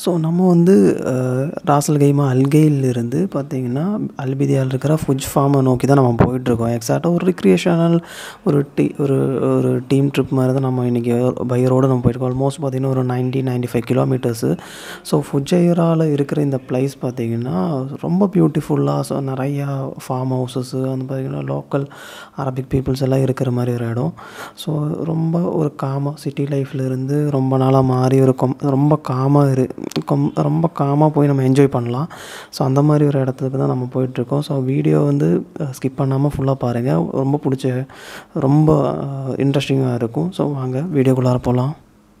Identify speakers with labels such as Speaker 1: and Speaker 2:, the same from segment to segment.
Speaker 1: So நம்ம வந்து அஹ், ராசல் கைமா அல்கெயிலிருந்து பார்த்தீங்கன்னா அல்பிதியாவில் இருக்கிற ஃபுஜ் ஃபார்மை நோக்கி தான் நம்ம போயிட்டுருக்கோம் எக்ஸாக்டாக ஒரு ரிக்ரியேஷனல் ஒரு டீ ஒரு ஒரு டீம் ட்ரிப் மாதிரி தான் நம்ம இன்றைக்கி பை ரோடு நம்ம போயிருக்கோம் ஆல்மோஸ்ட் பார்த்திங்கன்னா ஒரு ninety ninety five kilometres so ஃபுஜைராவில் இருக்கிற இந்த பிளேஸ் பார்த்திங்கன்னா ரொம்ப பியூட்டிஃபுல்லாக ஸோ நிறையா ஃபார்ம் ஹவுசஸ்ஸு வந்து பார்த்திங்கன்னா லோக்கல் அரபிக் பீப்புள்ஸ் எல்லாம் இருக்கிற மாதிரி ஒரு இடம் ஸோ ரொம்ப ஒரு காமாக சிட்டி லைஃப்பில் இருந்து ரொம்ப நாளாக மாறி ஒரு கொம் ரொம்ப காமாக இரு கொம் ரொம்ப காமாக போய் நம்ம என்ஜாய் பண்ணலாம் ஸோ அந்த மாதிரி ஒரு இடத்துக்கு தான் நம்ம போயிட்டுருக்கோம் ஸோ வீடியோ வந்து ஸ்கிப் பண்ணாமல் ஃபுல்லாக பாருங்கள் ரொம்ப பிடிச்ச ரொம்ப இன்ட்ரெஸ்டிங்காக இருக்கும் ஸோ வாங்க வீடியோக்குள்ளார போகலாம்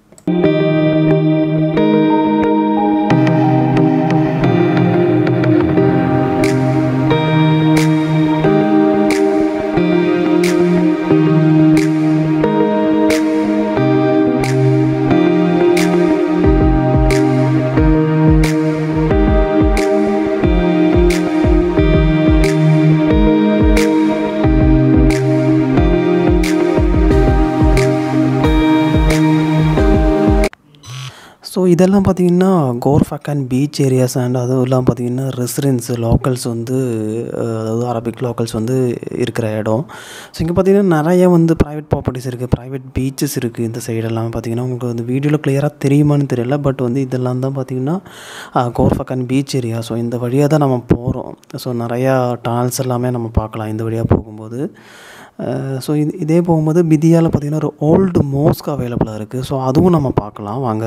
Speaker 1: ஸோ இதெல்லாம் பார்த்தீங்கன்னா கோர்ஃபக்கன் பீச் ஏரியாஸ் அண்ட் அதுவும் இல்லாமல் பார்த்தீங்கன்னா ரெசிடென்ஸ் லோக்கல்ஸ் வந்து அஹ், அதாவது அரபிக் லோக்கல்ஸ் வந்து இருக்கிற இடம் ஸோ இங்கே பார்த்தீங்கன்னா நிறைய வந்து ப்ரைவேட் ப்ராப்பர்ட்டிஸ் இருக்குது ப்ரைவேட் பீச்சஸ் இருக்குது இந்த சைடெல்லாம் பார்த்தீங்கன்னா உங்களுக்கு வந்து வீடியோவில் கிளியராக தெரியுமான்னு தெரியல பட் வந்து இதெல்லாம் தான் பார்த்தீங்கன்னா கோர்ஃபக்கன் பீச் ஏரியா ஸோ இந்த வழியாக தான் நம்ம போகிறோம் ஸோ நிறையா டனல்ஸ் எல்லாமே நம்ம பார்க்கலாம் இந்த வழியாக போகும்போது ஸோ இது இதே போகும்போது பிதியாவில் பார்த்தீங்கன்னா ஒரு ஓல்டு மோஸ்க் அவைலபிளாக இருக்குது ஸோ அதுவும் நம்ம பார்க்கலாம் வாங்க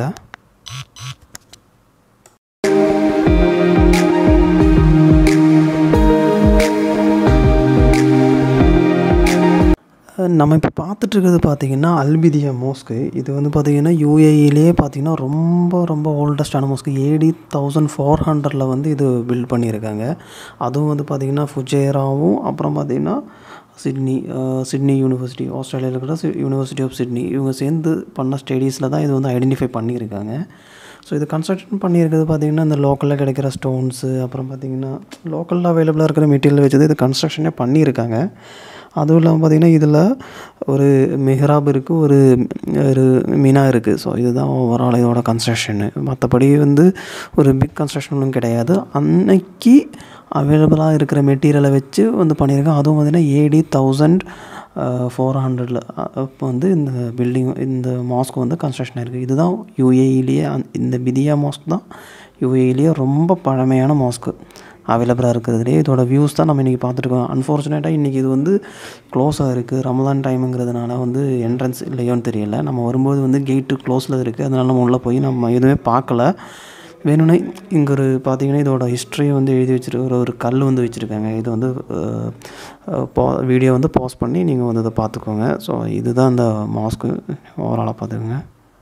Speaker 1: நம்ம இப்போ பார்த்துட்டு இருக்கிறது பார்த்தீங்கன்னா அல்பிதியா மோஸ்க்கு இது வந்து பார்த்தீங்கன்னா யூஏஇலேயே பார்த்தீங்கன்னா ரொம்ப ரொம்ப ஓல்டஸ்டான மோஸ்க்கு ஏடி தௌசண்ட் ஃபோர் ஹண்ட்ரடில் வந்து இது பில்ட் பண்ணியிருக்காங்க அதுவும் வந்து பார்த்தீங்கன்னா ஃபுஜேராவும் அப்புறம் பார்த்தீங்கன்னா சிட்னி அஹ், சிட்னி யூனிவர்சிட்டி ஆஸ்திரேலியாவில் இருக்கிற சி- யூனிவர்சிட்டி ஆஃப் சிட்னி இவங்க சேர்ந்து பண்ண ஸ்டடீஸில் தான் இது வந்து ஐடென்டிஃபை பண்ணியிருக்காங்க ஸோ இது கன்ஸ்ட்ரக்ஷன் பண்ணியிருக்கிறது பார்த்தீங்கன்னா இந்த லோக்கலில் கிடைக்கிற ஸ்டோன்ஸு அப்புறம் பார்த்தீங்கன்னா லோக்கலில் அவைலபிளாக இருக்கிற மெட்டீரியல் வச்சு இது கன்ஸ்ட்ரக்ஷனே பண்ணியிருக்காங்க அதுவும் இல்லாமல் பார்த்தீங்கன்னா இதில் ஒரு மெஹ்ராப் இருக்குது ஒரு ஒரு மினா இருக்குது ஸோ இதுதான் ஓவரால் இதோட கன்ஸ்ட்ரக்ஷனு மற்றபடி வந்து ஒரு பிக் கன்ஸ்ட்ரக்ஷனும் கிடையாது அன்னைக்கு அவைலபிளாக இருக்கிற மெட்டீரியலை வச்சு வந்து பண்ணியிருக்கேன் அதுவும் பார்த்தீங்கன்னா ஏடி தௌசண்ட் ஃபோர் ஹண்ட்ரடில் இப்போ வந்து இந்த பில்டிங் இந்த மாஸ்க் வந்து கன்ஸ்ட்ரக்ஷன் இருக்குது இதுதான் யூஏஇலேயே இந்த பிதியா மாஸ்க் தான் யூஏஇலேயே ரொம்ப பழமையான மாஸ்க்கு அவைலபிளாக இருக்கிறதுலே இதோட வியூஸ் தான் நம்ம இன்றைக்கி பார்த்துருக்கோம் அன்ஃபார்ச்சுனேட்டாக இன்றைக்கி இது வந்து க்ளோஸாக இருக்குது ரமலான் டைமுங்கிறதுனால வந்து என்ட்ரன்ஸ் இல்லையோன்னு தெரியல நம்ம வரும்போது வந்து கேட்டு க்ளோஸில் இருக்குது அதனால நம்ம உள்ளே போய் நம்ம எதுவுமே பார்க்கல வேணும்னா இங்கே ஒரு பார்த்தீங்கன்னா இதோட ஹிஸ்ட்ரி வந்து எழுதி வச்சிருக்க ஒரு ஒரு கல் வந்து வச்சுருக்காங்க இது வந்து அஹ், அஹ், பா வீடியோ வந்து பாஸ் பண்ணி நீங்கள் வந்து இதை பார்த்துக்கோங்க ஸோ இதுதான் அந்த மாஸ்க்கு ஓவராலாக பார்த்துக்கோங்க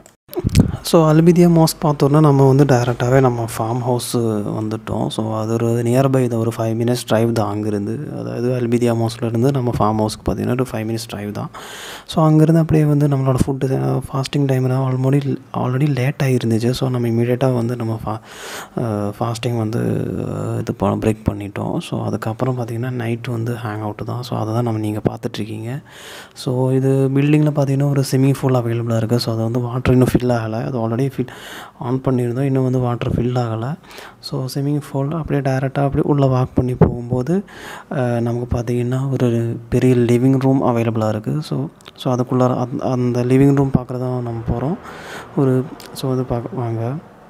Speaker 1: ஸோ அல்பிதியா மாஸ்க் பார்த்தோன்னா நம்ம வந்து டைரெக்டாகவே நம்ம ஃபார்ம் ஹவுஸ் வந்துட்டோம் ஸோ அது ஒரு நியர்பை இது ஒரு ஃபைவ் மினிட்ஸ் ட்ரைவ் தான் அங்கேருந்து அதாவது அல்பிதியா மாஸ்க்லேருந்து நம்ம ஃபார்ம் ஹவுஸ்க்கு பார்த்தீங்கன்னா ஒரு ஃபைவ் மினிட்ஸ் ட்ரைவ் தான் ஸோ அங்கேருந்து அப்படியே வந்து நம்மளோட ஃபுட்டு ஃபாஸ்டிங் டைமில் ஆல்மோடி ஆல்ரெடி லேட் ஆகிருந்துச்சு ஸோ நம்ம இமீடியட்டாக வந்து நம்ம ஃபா ஃபாஸ்டிங் வந்து அஹ், இது ப பிரேக் பண்ணிட்டோம் ஸோ அதுக்கப்புறம் பார்த்திங்கன்னா நைட்டு வந்து ஹேங் அவுட்டு தான் ஸோ அதை தான் நம்ம நீங்கள் பார்த்துட்ருக்கீங்க ஸோ இது பில்டிங்கில் பார்த்தீங்கன்னா ஒரு ஸ்விம்மிங் பூல் அவைலபிளாக இருக்குது ஸோ அது வந்து வாட்டர் இன்னும் ஃபில் ஆகலை அது ஆல்ரெடி ஃபில் ஆன் பண்ணியிருந்தோம் இன்னும் வந்து வாட்டர் ஃபில் ஆகலை ஸோ ஸ்விம்மிங் பூல் அப்படியே டைரெக்டாக அப்படியே உள்ளே வாக் பண்ணி போகும்போது அஹ், நமக்கு பார்த்தீங்கன்னா ஒரு பெரிய லிவிங் ரூம் அவைலபிளாக இருக்குது ஸோ ஸோ அதுக்குள்ளார அந்த அந்த லிவிங் ரூம் பார்க்குறதா நம்ம போகிறோம் ஒரு ஸோ அது பார்க்க வாங்க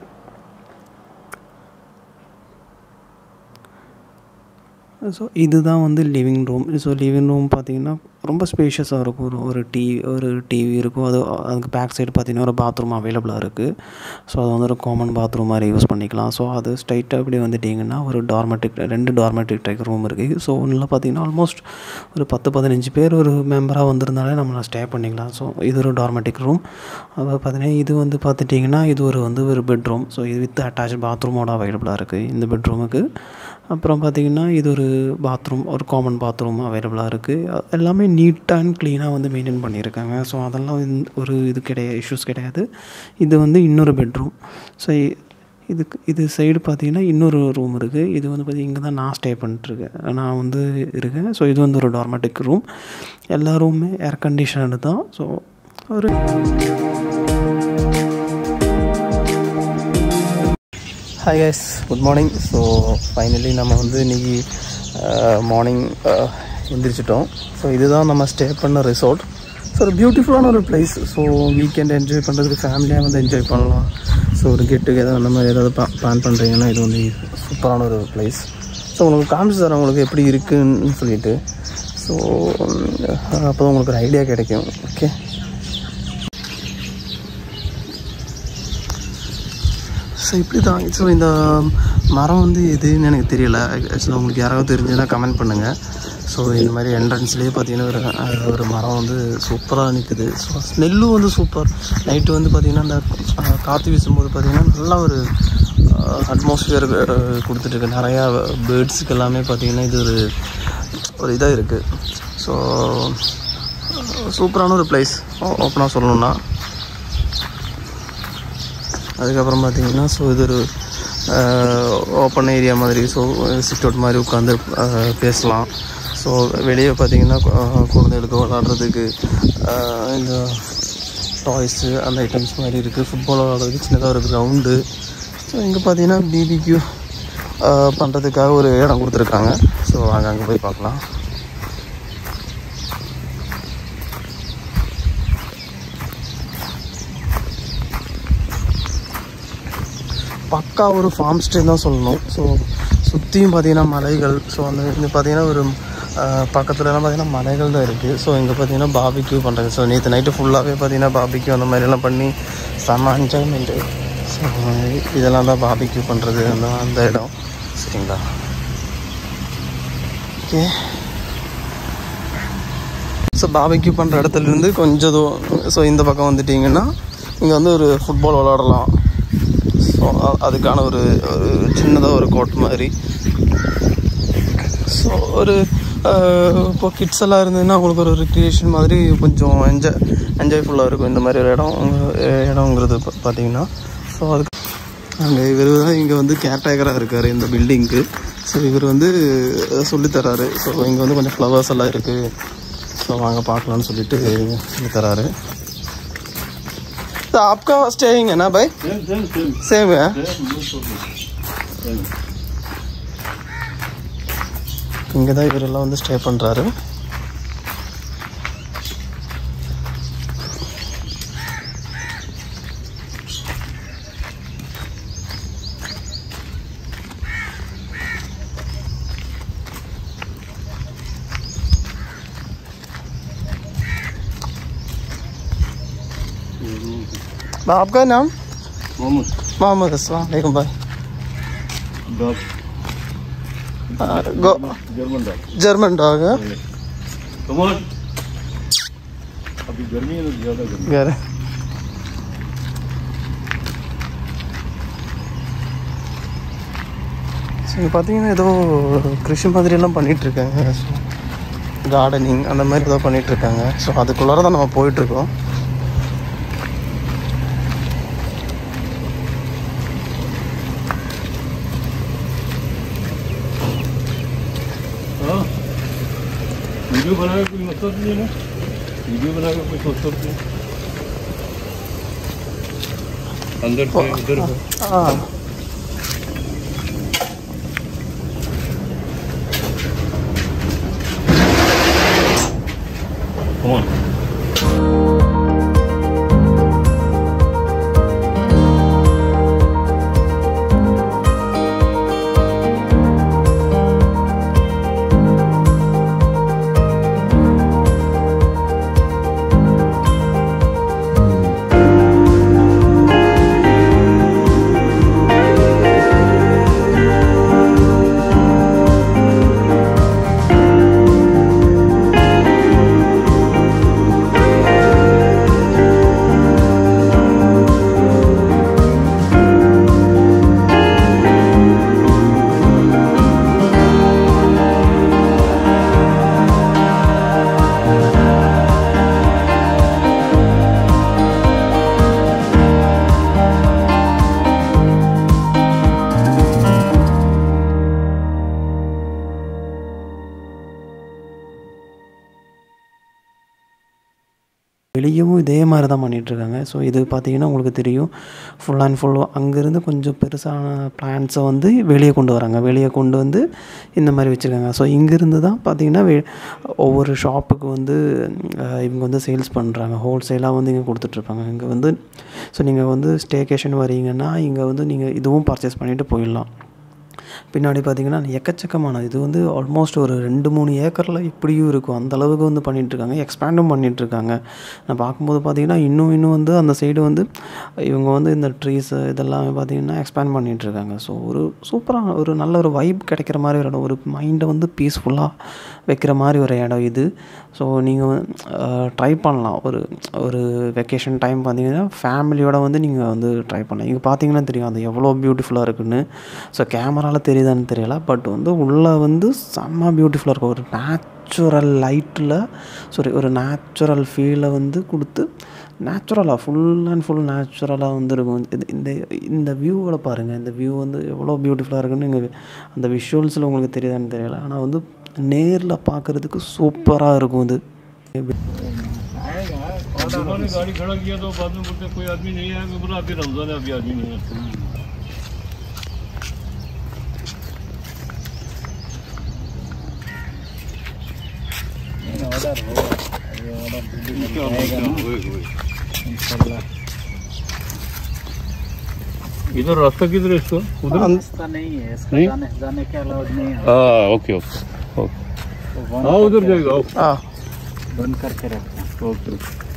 Speaker 1: ஸோ இதுதான் வந்து living room so living room பார்த்தீங்கன்னா ரொம்ப ஸ்பேஷியஸாக இருக்கும் ஒரு ஒரு டி ஒரு டிவி இருக்கும் அது அதுக்கு பேக் சைடு பார்த்தீங்கன்னா ஒரு பாத்ரூம் அவைலபிளாக இருக்குது ஸோ அது வந்து ஒரு காமன் பாத்ரூம் மாதிரி யூஸ் பண்ணிக்கலாம் ஸோ அது ஸ்ட்ரைட்டாக அப்படி வந்துட்டிங்கன்னா ஒரு டார்மெட்டிக் ரெண்டு டார்மெட்டிக் டைப் ரூம் இருக்குது ஸோ ஒன்றில் பார்த்தீங்கன்னா ஆல்மோஸ்ட் ஒரு பத்து பதினஞ்சு பேர் ஒரு மெம்பராக வந்திருந்தாலே நம்மளை ஸ்டே பண்ணிக்கலாம் ஸோ இது ஒரு டார்மெட்டிக் ரூம் அதாவது பார்த்தீங்கன்னா இது வந்து பார்த்துட்டிங்கன்னா இது ஒரு வந்து ஒரு பெட்ரூம் ஸோ இது வித் அட்டாச் பாத்ரூமோட அவைலபிளாக இருக்குது இந்த பெட்ரூமுக்கு அப்புறம் பார்த்திங்கன்னா இது ஒரு பாத்ரூம் ஒரு காமன் பாத்ரூம் அவைலபிளாக இருக்குது எல்லாமே நீட் அண்ட் க்ளீனாக வந்து மெயின்டைன் பண்ணியிருக்காங்க ஸோ அதெல்லாம் இந்த- ஒரு இது கிடையாது இஷ்யூஸ் கிடையாது இது வந்து இன்னொரு பெட்ரூம் ஸோ இதுக்கு இது சைடு பார்த்தீங்கன்னா இன்னொரு ரூம் இருக்குது இது வந்து பார்த்திங்கன்னா இங்கே தான் நான் ஸ்டே பண்ணிட்டுருக்கேன் நான் வந்து இருக்கேன் ஸோ இது வந்து ஒரு டார்மெட்டிக் ரூம் எல்லா ரூமுமே ஏர் கண்டிஷனடு தான் ஸோ ஒரு hi guys good morning so finally நம்ம வந்து இன்றைக்கி மார்னிங் எந்திரிச்சிட்டோம் ஸோ இதுதான் நம்ம ஸ்டே பண்ண ரிசார்ட் ஸோ ஒரு பியூட்டிஃபுல்லான ஒரு பிளேஸ் ஸோ வீக்கெண்ட் என்ஜாய் பண்ணுறதுக்கு ஃபேமிலியாக வந்து என்ஜாய் பண்ணலாம் ஸோ ஒரு கெட் டுகெதர் அந்த மாதிரி ஏதாவது பிளான் பண்ணுறீங்கன்னா இது வந்து சூப்பரான ஒரு பிளேஸ் ஸோ உங்களுக்கு காமிச்சு தரேன் உங்களுக்கு எப்படி இருக்குன்னு சொல்லிட்டு ஸோ அப்போ தான் உங்களுக்கு ஒரு ஐடியா கிடைக்கும் ஓகே ஸோ இப்படி தான் ஸோ இந்த மரம் வந்து எதுன்னு எனக்கு தெரியல ஆக்சுவலாக உங்களுக்கு யாராவது தெரிஞ்சுன்னா கமெண்ட் பண்ணுங்கள் ஸோ இந்த மாதிரி என்ட்ரன்ஸ்லேயே பார்த்தீங்கன்னா ஒரு அஹ், ஒரு மரம் வந்து சூப்பராக நிற்குது ஸோ ஸ்மெல்லும் வந்து சூப்பர் நைட்டு வந்து பார்த்திங்கன்னா அந்த அஹ், காற்று வீசும்போது பார்த்திங்கன்னா நல்ல ஒரு அட்மாஸ்ஃபியர் கொடுத்துட்ருக்கு நிறையா பேர்ட்ஸுக்கு எல்லாமே பார்த்திங்கன்னா இது ஒரு ஒரு இதாக இருக்குது ஸோ சூப்பரான ஒரு பிளேஸ் ஓப்பனாக சொல்லணுன்னா அதுக்கப்புறம் பார்த்தீங்கன்னா ஸோ இது ஒரு ஓப்பன் ஏரியா மாதிரி ஸோ சிட் அவுட் மாதிரி உட்காந்து பேசலாம் ஸோ வெளியே பார்த்தீங்கன்னா கு- குழந்தைகளுக்கு விளாடுறதுக்கு அஹ், இந்த டாய்ஸு அந்த ஐட்டம்ஸ் மாதிரி இருக்குது ஃபுட்பால் விளாடுறதுக்கு சின்னதாக ஒரு கிரவுண்டு ஸோ இங்கே பார்த்தீங்கன்னா பிபிக்யூ பண்ணுறதுக்காக ஒரு இடம் கொடுத்துருக்காங்க ஸோ அங்கே அங்கே போய் பார்க்கலாம் பக்கா ஒரு ஃபார்ம் ஸ்டே தான் சொல்லணும் ஸோ சுற்றியும் பார்த்தீங்கன்னா மலைகள் ஸோ அந்த இங்கே பார்த்தீங்கன்னா ஒரு பக்கத்துலலாம் பார்த்தீங்கன்னா மலைகள் தான் இருக்குது ஸோ இங்கே பார்த்தீங்கன்னா பாபிக்யூ பண்ணுறாங்க ஸோ நேற்று நைட்டு ஃபுல்லாகவே பார்த்தீங்கன்னா பாபிக்யூ அந்த மாதிரிலாம் பண்ணி செம்ம என்ஜாய்மெண்ட்டு ஸோ இதெல்லாம் தான் பாபிக்யூ பண்ணுறது அந்த அந்த இடம் சரிங்களா ஓகே ஸோ பாபிக்யூ பண்ணுற இடத்துலேருந்து கொஞ்சம் தூரம் ஸோ இந்த பக்கம் வந்துட்டிங்கன்னா இங்கே வந்து ஒரு ஃபுட்பால் விளாடலாம் ஸோ அதுக்கான ஒரு ஒரு சின்னதாக ஒரு கோட் மாதிரி ஸோ ஒரு அஹ், இப்போ கிட்ஸ் எல்லாம் இருந்ததுன்னா உங்களுக்கு ஒரு ரிக்ரியேஷன் மாதிரி கொஞ்சம் என்ஜாய் என்ஜாய்ஃபுல்லாக இருக்கும் இந்த மாதிரி ஒரு இடம் உங்க- இடங்கிறது பா- பார்த்தீங்கன்னா ஸோ அதுக்கு அங்கே இவர் தான் இங்கே வந்து கேர்டேக்கராக இருக்கார் இந்த பில்டிங்க்கு ஸோ இவர் வந்து சொல்லித்தராரு ஸோ இங்கே வந்து கொஞ்சம் ஃப்ளவர்ஸ் எல்லாம் இருக்குது ஸோ வாங்க பார்க்கலாம்னு சொல்லிட்டு சொல்லித்தராரு तो आपका स्टेइंग है ना भाई सेम है இங்கே தான் இவரெல்லாம் வந்து ஸ்டே பண்ணுறாரு आपका नाम
Speaker 2: मोहम्मद
Speaker 1: मोहम्मद अस्सलाम वालेकुम भाई
Speaker 2: dog
Speaker 1: go
Speaker 2: German dog
Speaker 1: German dog है
Speaker 2: कमॉन अभी गर्मी है तो ज़्यादा गर्मी
Speaker 1: घर ஸோ இங்கே பார்த்தீங்கன்னா ஏதோ கிருஷி மாதிரியெல்லாம் பண்ணிகிட்ருக்காங்க ஸோ கார்டனிங் அந்த மாதிரி ஏதோ பண்ணிகிட்ருக்காங்க ஸோ அதுக்குள்ளார தான் நம்ம போயிட்டுருக்கோம்
Speaker 2: हाँ वीडियो बना के कोई मतलब नहीं है ना वीडियो बना के कोई मतलब नहीं अंदर से इधर से
Speaker 1: ஆ
Speaker 2: कमॉन
Speaker 1: ஸோ வெளியவும் இதே மாதிரி தான் பண்ணிகிட்ருக்காங்க ஸோ இது பார்த்தீங்கன்னா உங்களுக்கு தெரியும் ஃபுல் அண்ட் ஃபுல் அங்கேருந்து கொஞ்சம் பெருசான பிளான்ஸை வந்து வெளியே கொண்டு வராங்க வெளியே கொண்டு வந்து இந்த மாதிரி வச்சுருக்காங்க ஸோ இங்கேருந்து தான் பார்த்தீங்கன்னா வெ ஒவ்வொரு ஷாப்புக்கு வந்து அஹ், இவங்க வந்து சேல்ஸ் பண்ணுறாங்க ஹோல்சேலாக வந்து இங்கே கொடுத்துட்ருப்பாங்க இங்கே வந்து ஸோ நீங்கள் வந்து ஸ்டேகேஷன் வரீங்கன்னா இங்கே வந்து நீங்கள் இதுவும் பர்ச்சேஸ் பண்ணிவிட்டு போயிடலாம் பின்னாடி பார்த்தீங்கன்னா எக்கச்சக்கமான இது வந்து ஆல்மோஸ்ட் ஒரு ரெண்டு மூணு ஏக்கரில் இப்படியும் இருக்கும் அந்த அளவுக்கு வந்து பண்ணிட்டு இருக்காங்க எக்ஸ்பேண்டும் பண்ணிட்டு இருக்காங்க நான் பார்க்கும்போது பார்த்தீங்கன்னா இன்னும் இன்னும் வந்து அந்த சைடு வந்து இவங்க வந்து இந்த ட்ரீஸ் இதெல்லாம் பார்த்தீங்கன்னா எக்ஸ்பேண்ட் பண்ணிட்டு இருக்காங்க ஸோ ஒரு சூப்பராக ஒரு நல்ல ஒரு வைப் கிடைக்கிற மாதிரி ஒரு இடம் ஒரு மைண்டை வந்து பீஸ்ஃபுல்லாக வைக்கிற மாதிரி ஒரு இடம் இது ஸோ நீங்கள் ட்ரை பண்ணலாம் ஒரு ஒரு வெக்கேஷன் டைம் பார்த்தீங்கன்னா ஃபேமிலியோட வந்து நீங்கள் வந்து ட்ரை பண்ணலாம் இங்கே பார்த்தீங்கன்னா தெரியும் அது எவ்வளோ பியூட்டிஃபுல்லாக இருக்குன்னு ஸோ கேமராவில் தெரியுதான்னு தெரியல பட் வந்து உள்ளே வந்து செம்ம பியூட்டிஃபுல்லாக இருக்கும் ஒரு நேச்சுரல் லைட்டில் சாரி ஒரு நேச்சுரல் ஃபீலை வந்து கொடுத்து நேச்சுரலாக ஃபுல் அண்ட் ஃபுல் நேச்சுரலாக வந்து இருக்கும் இது இந்த இந்த வியூவில் பாருங்கள் இந்த வியூ வந்து எவ்வளோ பியூட்டிஃபுல்லாக இருக்குன்னு நீங்கள் அந்த விஷுவல்ஸில் உங்களுக்கு தெரியுதான்னு தெரியல ஆனால் வந்து நேரில் பார்க்குறதுக்கு சூப்பராக இருக்கும் இது
Speaker 2: दुकान में गाड़ी खड़ा किया तो बाद में बोलते कोई आदमी नहीं है मैं बोला अभी रमजान है अभी आदमी नहीं है क्या होगा? वही, वही। इधर रास्ता किधर है इसका उधर
Speaker 3: रास्ता नहीं है इसका
Speaker 2: नहीं?
Speaker 3: जाने जाने के अलाउड नहीं है
Speaker 2: हाँ ओके ओके ओके
Speaker 3: वो बंद
Speaker 2: हाँ उधर
Speaker 3: करके-
Speaker 2: जाएगा आओ।
Speaker 1: ஆ
Speaker 3: बंद करके रखते हैं
Speaker 2: ओके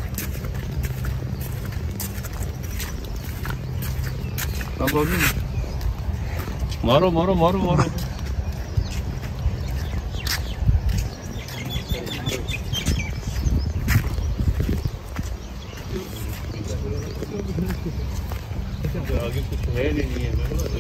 Speaker 2: अब अभी मारो मारो मारो मारो आगे कुछ है नहीं है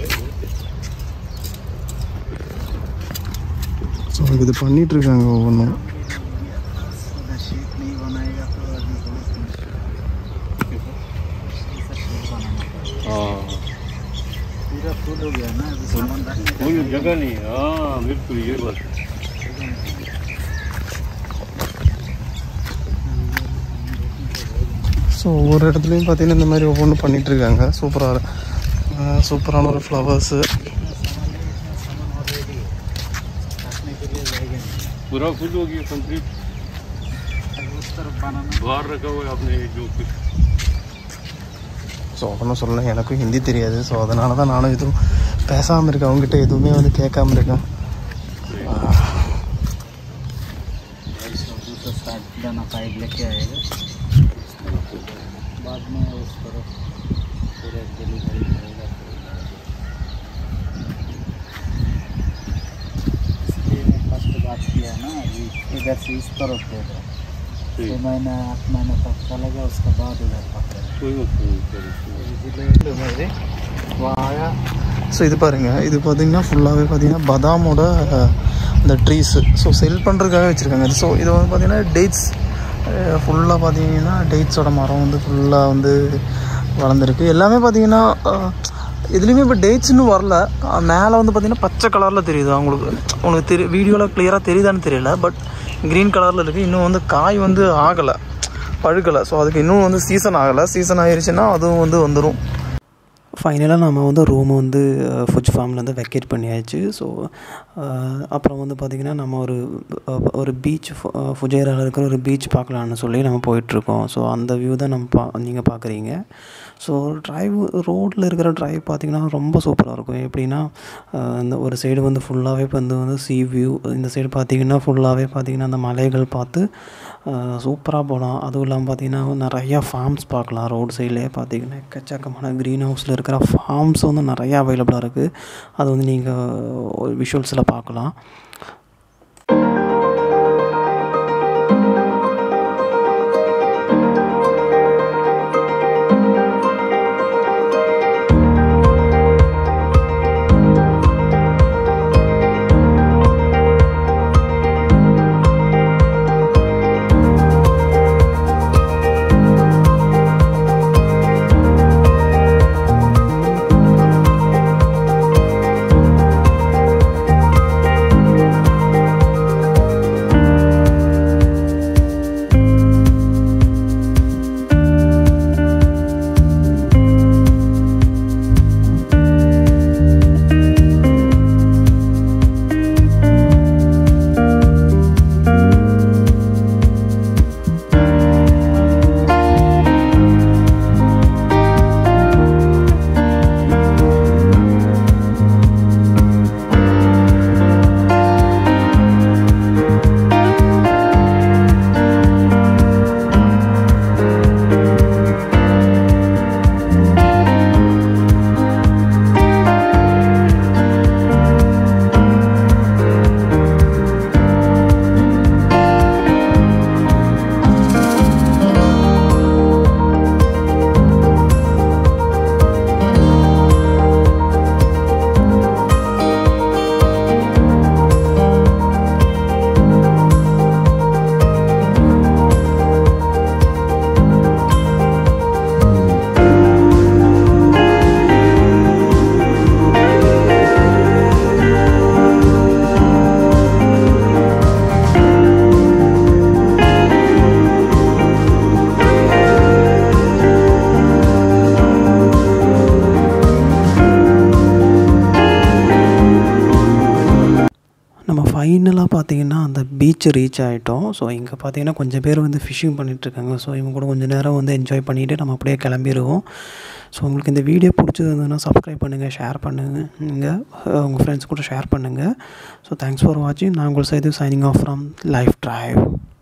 Speaker 1: ஸோ இது பண்ணிட்டு இருக்காங்க ஒவ்வொன்றும்
Speaker 3: सीधा शीट नहीं बनाएगा तो अभी बहुत मुश्किल ऐसा शीट बनाना पड़ेगा।
Speaker 2: हाँ
Speaker 3: पूरा फुल हो गया ना अभी सामान रखने का
Speaker 2: कोई जगह नहीं है हाँ बिल्कुल ये बात है
Speaker 1: ஸோ ஒவ்வொரு இடத்துலையும் பார்த்தீங்கன்னா இந்த மாதிரி ஒவ்வொன்றும் பண்ணிட்டு இருக்காங்க சூப்பராக சூப்பரான ஒரு ஃப்ளவர்ஸு
Speaker 3: सामान ऑलरेडी रखने के लिए जाएगा नहीं
Speaker 2: पूरा खुद हो गया कंप्लीट
Speaker 3: अभी उस तरफ बनाना
Speaker 2: बाहर रखा हुआ है आपने जो कुछ
Speaker 1: ஸோ ஒன்றும் சொல்லலை எனக்கும் ஹிந்தி தெரியாது ஸோ அதனால தான் நானும் எதுவும் பேசாமல் இருக்கேன் அவங்ககிட்ட எதுவுமே வந்து கேட்காம இருக்கேன்
Speaker 3: दूसरा साइड दाना पाइप लेके आएगा बाद में उस तरफ पूरा डिलीवरी करेगा इसलिए मैं फर्स्ट बात किया ना अभी इधर से इस तरफ दे दो छः महीना आठ महीना तक चलेगा उसके बाद उधर पकड़ेगा
Speaker 2: कोई बात नहीं चलो
Speaker 3: इसलिए वो आया
Speaker 1: ஸோ இது பாருங்கள் இது பார்த்தீங்கன்னா ஃபுல்லாகவே பார்த்தீங்கன்னா பதாமோட அஹ், இந்த ட்ரீஸு ஸோ செல் பண்ணுறதுக்காக வச்சுருக்காங்க ஸோ இது வந்து பார்த்தீங்கன்னா டேட்ஸ் ஃபுல்லாக பார்த்தீங்கன்னா டேட்ஸோட மரம் வந்து ஃபுல்லாக வந்து வளர்ந்துருக்கு எல்லாமே பார்த்தீங்கன்னா அஹ், இதுலேயுமே இப்போ டேட்ஸ்னு வரல மேலே வந்து பார்த்தீங்கன்னா பச்சை கலரில் தெரியுது அவங்களுக்கு உங்களுக்கு தெரி வீடியோவில் கிளியராக தெரியுதான்னு தெரியல பட் க்ரீன் கலரில் இருக்குது இன்னும் வந்து காய் வந்து ஆகலை பழுக்கலை ஸோ அதுக்கு இன்னும் வந்து சீசன் ஆகலை சீசன் ஆயிருச்சுன்னா அதுவும் வந்து வந்துடும் ஃபைனலாக நம்ம வந்து ரூம் வந்து ஃபுஜ் ஃபார்ம்லேருந்து வெக்கேட் பண்ணியாச்சு ஸோ அப்புறம் வந்து பார்த்திங்கன்னா நம்ம ஒரு அஹ், ஒரு பீச் ஃபுஜேராவில் இருக்கிற ஒரு பீச் பார்க்கலான்னு சொல்லி நம்ம போயிட்டுருக்கோம் ஸோ அந்த வியூ தான் நம்ம பா நீங்கள் பார்க்குறீங்க ஸோ டிரைவ் ரோட்டில் இருக்கிற டிரைவ் பார்த்திங்கன்னா ரொம்ப சூப்பராக இருக்கும் எப்படின்னா அஹ், இந்த ஒரு சைடு வந்து ஃபுல்லாகவே வந்து வந்து சி வியூ இந்த சைடு பார்த்திங்கன்னா ஃபுல்லாகவே பார்த்திங்கன்னா அந்த மலைகள் பார்த்து சூப்பராக போகலாம் அதுவும் இல்லாமல் பார்த்திங்கன்னா நிறையா ஃபார்ம்ஸ் பார்க்கலாம் ரோடு சைட்லேயே பார்த்திங்கன்னா எக்கச்சக்கமான க்ரீன் ஹவுஸில் இருக்கிற ஃபார்ம்ஸ் வந்து நிறையா அவைலபிளாக இருக்குது அது வந்து நீங்கள் விஷுவல்ஸில் பார்க்கலாம் ஃபைனலாக பார்த்தீங்கன்னா அந்த பீச் ரீச் ஆகிட்டோம் ஸோ இங்கே பார்த்தீங்கன்னா கொஞ்சம் பேர் வந்து ஃபிஷ்ஷிங் பண்ணிகிட்ருக்காங்க ஸோ இவங்க கூட கொஞ்சம் நேரம் வந்து என்ஜாய் பண்ணிவிட்டு நம்ம அப்படியே கிளம்பிடுவோம் ஸோ உங்களுக்கு இந்த வீடியோ பிடிச்சிருந்ததுன்னா சப்ஸ்கிரைப் பண்ணுங்கள் ஷேர் பண்ணுங்கள் நீங்கள் உங்கள் ஃப்ரெண்ட்ஸ் கூட ஷேர் பண்ணுங்கள் ஸோ தேங்க்ஸ் ஃபார் வாட்சிங் நான் உங்கள் சைது signing off from life drive